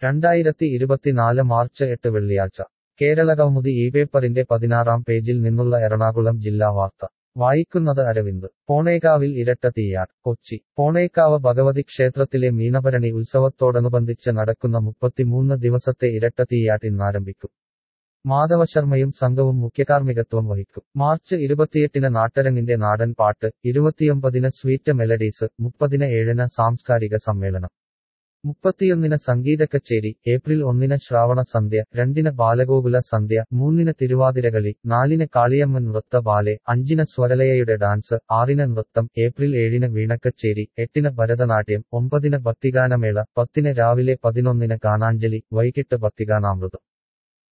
രണ്ടായിരത്തി ഇരുപത്തിനാല് മാർച്ച് എട്ട് വെള്ളിയാഴ്ച കേരളകൗമുദി ഈ പേപ്പറിന്റെ പതിനാറാം പേജിൽ നിന്നുള്ള എറണാകുളം ജില്ലാ വാർത്ത വായിക്കുന്നത് അരവിന്ദ് പോണേക്കാവിൽ ഇരട്ട തീയാർ കൊച്ചി പോണേക്കാവ് ഭഗവതി ക്ഷേത്രത്തിലെ മീനഭരണി ഉത്സവത്തോടനുബന്ധിച്ച് നടക്കുന്ന മുപ്പത്തിമൂന്ന് ദിവസത്തെ ഇരട്ട തീയാട്ട് ഇന്നാരംഭിക്കും മാധവശർമ്മയും സംഘവും മുഖ്യകാർമ്മികത്വം വഹിക്കും മാർച്ച് ഇരുപത്തിയെട്ടിന് നാട്ടരങ്ങിന്റെ നാടൻ പാട്ട് ഇരുപത്തിയൊമ്പതിന് സ്വീറ്റ് മെലഡീസ് മുപ്പതിന് ഏഴിന് സാംസ്കാരിക സമ്മേളനം മുപ്പത്തിയൊന്നിന് സംഗീത കച്ചേരി ഏപ്രിൽ ഒന്നിന് ശ്രാവണ സന്ധ്യ രണ്ടിന് ബാലഗോകുല സന്ധ്യ മൂന്നിന് തിരുവാതിരകളി നാലിന് കാളിയമ്മൻ നൃത്ത ബാലെ അഞ്ചിന് സ്വരലയയുടെ ഡാൻസ് ആറിന് നൃത്തം ഏപ്രിൽ ഏഴിന് വീണക്കച്ചേരി എട്ടിന് ഭരതനാട്യം ഒമ്പതിന് ഭക്തിഗാനമേള പത്തിന് രാവിലെ പതിനൊന്നിന് ഗാനാഞ്ജലി വൈകിട്ട് ഭക്തിഗാനാമൃതം